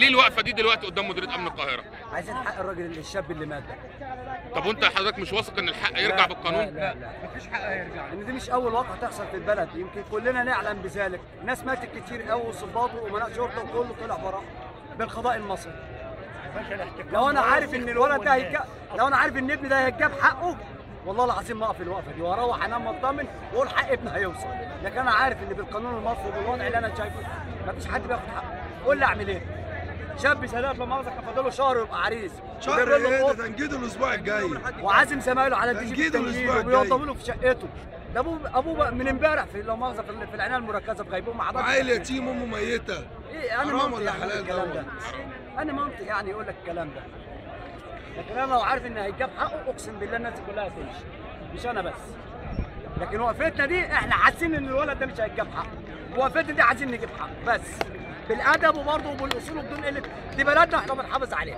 الوقفه دي دلوقتي قدام مديريه امن القاهره عايزين حق الراجل اللي الشاب اللي مات ده طب وانت حضرتك مش واثق ان الحق يرجع لا، بالقانون لا لا, لا. مفيش حق هيرجع لان دي مش اول واقعه تحصل في البلد يمكن كلنا نعلم بذلك ناس ماتت كتير قوي وصباط وامناء شرطه وكله طلع براء بالقضاء المصري لو انا عارف ان الولد ده هيتجاب لو انا عارف ان ابني ده هيتجاب حقه والله العظيم ما اقف الوقفه دي واروح انام مطمن واقول حق ابني هيوصل لكن انا عارف ان بالقانون المصري وبالوضع اللي انا شايفه مفيش حد بياخد حقه قول لي اعمل ايه شاب سلام لما مؤاخذه كان فاضله شهر ويبقى عريس شهر وجايب له ايه القط. ده تنجيده الاسبوع الجاي وعازم زمايله على الدي جي تنجيده بالتنجيد الأسبوع الجاي. وبيوضبوا له في شقته ده ابوه ابوه من امبارح في لو مؤاخذه في في العنايه المركزه في غيبوبه مع وعيل يتيم امه ميته ايه انا حرام منطق ولا يعني حلال الكلام دوت؟ ده انا منطق يعني يقول لك الكلام ده لكن انا لو عارف ان هيجاب حقه اقسم بالله الناس دي كلها هتمشي مش انا بس لكن وقفتنا دي احنا حاسين ان الولد ده مش هيجاب حقه وقفتنا دي عايزين نجيب حقه بس بالادب وبرضه وبالاصول وبدون قله دي بلدنا احنا بنحافظ عليها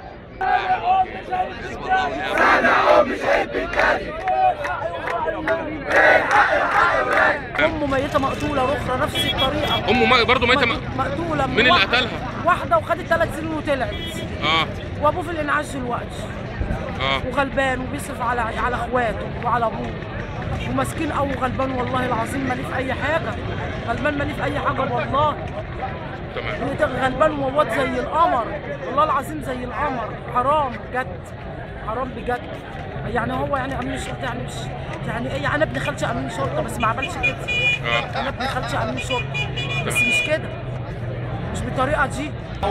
امه ميته مقتوله رخرة نفس الطريقه امه ما- برضه ميته م- مقتوله مين اللي واحدة- قتلها؟ واحده وخدت ثلاث سنين وطلعت اه وابوه في الانعاش دلوقتي اه وغلبان وبيصرف على على اخواته وعلى ابوه ومسكين قوي غلبان والله العظيم مالي في اي حاجه غلبان مالي في اي حاجه والله تمام غلبان وواد زي القمر والله العظيم زي القمر حرام بجد حرام بجد يعني هو يعني امين شرطه يعني مش يعني ايه انا ابن خالتي امين شرطه بس ما عملش كده اه انا ابن خالتي امين شرطه بس مش كده مش بالطريقه دي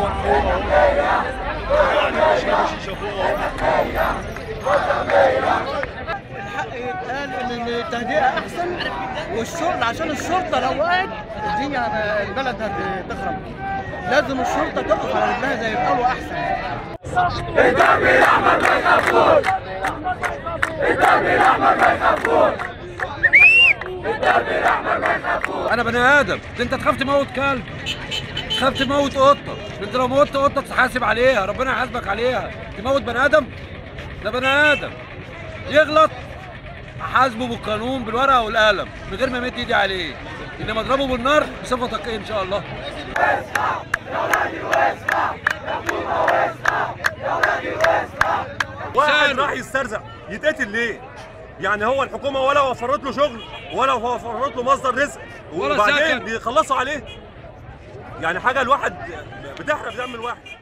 الحق يتقال ان التهدئه احسن والشرطه عشان الشرطه لو وقعت الدنيا البلد هتخرب لازم الشرطه تقف على رجلها زي الاول احسن انا بني ادم ده انت تخاف تموت كلب تخاف تموت قطه ده انت لو موتت قطه تحاسب عليها ربنا يحاسبك عليها تموت بني ادم ده بني ادم يغلط احاسبه بالقانون بالورقه والقلم من غير ما امد ايدي عليه انما اضربه بالنار بصفتك ايه ان شاء الله واحد راح يسترزق يتقتل ليه؟ يعني هو الحكومه ولا وفرت له شغل ولا وفرت له مصدر رزق ولا وبعدين سكن. بيخلصوا عليه يعني حاجه الواحد بتحرق دم الواحد